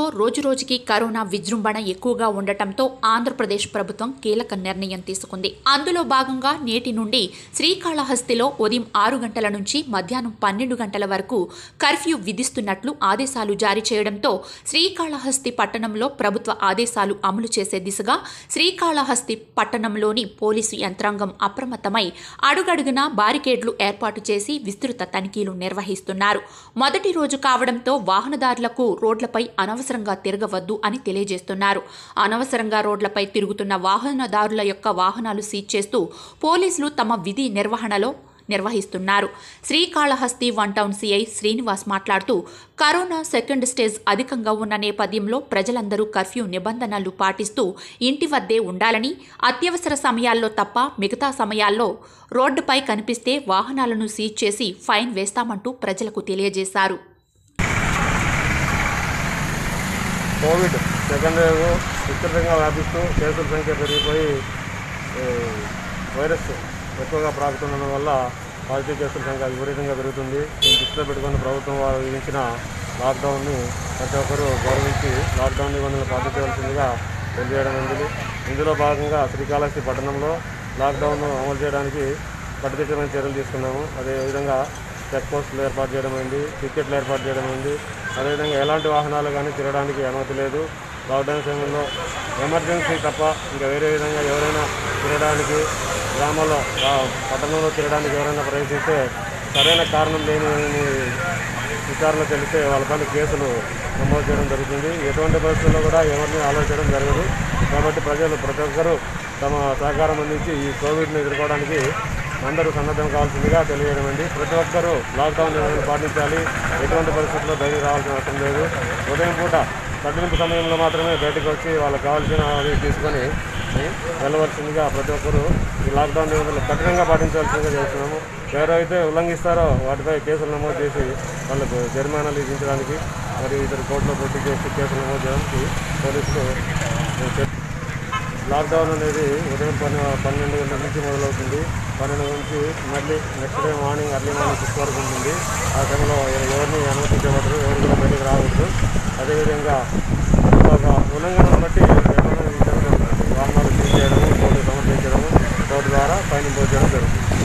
రోజురోజుకి కరోనా విజృంభణ ఎక్కువగా ఉండటంతో ఆంధ్రప్రదేశ్ ప్రభుత్వం కీలక నిర్ణయం తీసుకుంది అందులో భాగంగా నేటి నుండి శ్రీకాళహస్తిలో ఉదయం ఆరు గంటల నుంచి మధ్యాహ్నం పన్నెండు గంటల వరకు కర్ఫ్యూ విధిస్తున్నట్లు ఆదేశాలు జారీ చేయడంతో శ్రీకాళహస్తి పట్టణంలో ప్రభుత్వ ఆదేశాలు అమలు చేసే దిశగా శ్రీకాళహస్తి పట్టణంలోని పోలీసు యంత్రాంగం అప్రమత్తమై అడుగడుగునా బారికేడ్లు ఏర్పాటు చేసి విస్తృత తనిఖీలు నిర్వహిస్తున్నారు మొదటి రోజు కావడంతో వాహనదారులకు రోడ్లపై అనవసరంగా తిరగవద్దు అని తెలియజేస్తున్నారు అనవసరంగా రోడ్లపై తిరుగుతున్న వాహనదారుల యొక్క వాహనాలు సీజ్ చేస్తూ పోలీసులు తమ విధి నిర్వహణలో నిర్వహిస్తున్నారు Srikalahasti one town CI Srinivas మాట్లాడుతూ కరోనా సెకండ్ స్టేజ్ అధికంగా ఉన్న నేపథ్యంలో ప్రజలందరూ కర్ఫ్యూ నిబంధనలు పాటిస్తూ ఇంటి వద్దే ఉండాలని అత్యవసర సమయాల్లో తప్ప మిగతా సమయాల్లో రోడ్డుపై కనిపిస్తే వాహనాలను సీజ్ చేసి ఫైన్ వేస్తామంటూ ప్రజలకు తెలియజేశారు కోవిడ్ సెకండ్ వేవ్ విస్తృతంగా వ్యాపిస్తూ కేసుల సంఖ్య పెరిగిపోయి ఏ, వైరస్ ఎక్కువగా ప్రాకుతుండడం వల్ల పాజిటివ్ కేసుల సంఖ్య విపరీతంగా పెరుగుతుంది దీన్ని దృష్టిలో పెట్టుకుని ప్రభుత్వం వారు విధించిన లాక్డౌన్ని ప్రతి ఒక్కరూ గౌరవించి లాక్డౌన్ నిబంధనలు పాటించవలసిందిగా తెలియజేయడం జరిగింది ఇందులో భాగంగా శ్రీకాళహస్తి పట్టణంలో లాక్డౌన్ అమలు చేయడానికి కట్టుదిట్టమైన చర్యలు తీసుకున్నాము అదేవిధంగా చెక్ పోస్టులు ఏర్పాటు చేయడం అయింది టికెట్లు ఏర్పాటు చేయడం అయింది అదేవిధంగా ఎలాంటి వాహనాలు కానీ తిరగడానికి అనుమతి లేదు లాక్డౌన్ సమయంలో ఎమర్జెన్సీ తప్ప ఇంకా వేరే విధంగా ఎవరైనా తిరగడానికి గ్రామాల్లో ఆ, పట్టణంలో తిరగడానికి ఎవరైనా ప్రయత్నిస్తే సరైన కారణం లేని విచారణ తెలిస్తే వాళ్ళపైన కేసులు నమోదు చేయడం జరుగుతుంది ఎటువంటి పరిస్థితుల్లో కూడా ఎవరిని ఆలోచించడం జరగదు కాబట్టి ప్రజలు ప్రతి ఒక్కరూ తమ సహకారం అందించి ఈ కోవిడ్ని ఎదుర్కోవడానికి అందరూ సన్నద్ధం కావాల్సిందిగా తెలియజేయడం అండి ప్రతి ఒక్కరూ లాక్డౌన్ నిబంధనలు పాటించాలి ఎటువంటి పరిస్థితుల్లో బయటికి రావాల్సిన అవసరం లేదు ఉదయం పూట కట్టింపు సమయంలో మాత్రమే బయటకు వచ్చి వాళ్ళకి కావాల్సిన అవి తీసుకొని ఏ, వెళ్ళవలసిందిగా ప్రతి ఒక్కరూ ఈ లాక్డౌన్ నిబంధనలు కఠినంగా పాటించాల్సిందిగా చేస్తున్నాము ఎవరైతే ఉల్లంఘిస్తారో వాటిపై కేసులు నమోదు చేసి వాళ్ళకు జరిమానాలు విధించడానికి మరియు ఇతర కోర్టులో పెట్టి చేసి కేసులు నమోదు చేయడానికి పోలీసులు ఏ, చెప్- లాక్డౌన్ అనేది ఉదయం పన్నె పన్నెండు గంటల నుంచి మొదలవుతుంది పన్నెండు నుంచి మళ్ళీ next day morning early morning six వరకు ఉంటుంది ఆ సమయంలో ఎ- ఎవరిని అనుమతించబడరు ఎవరు కూడా బయటకు రావద్దు అదేవిధంగా ఒక ఉల్లంఘనను బట్టి ఎవరైనా విచారణ జరుగుతుంది వాహనాలు సీజ్ చేయడము కోర్టు సమర్పించడము కోర్టు ద్వారా ఫైన్ ఇంపోజ్ చేయడం జరుగుతుంది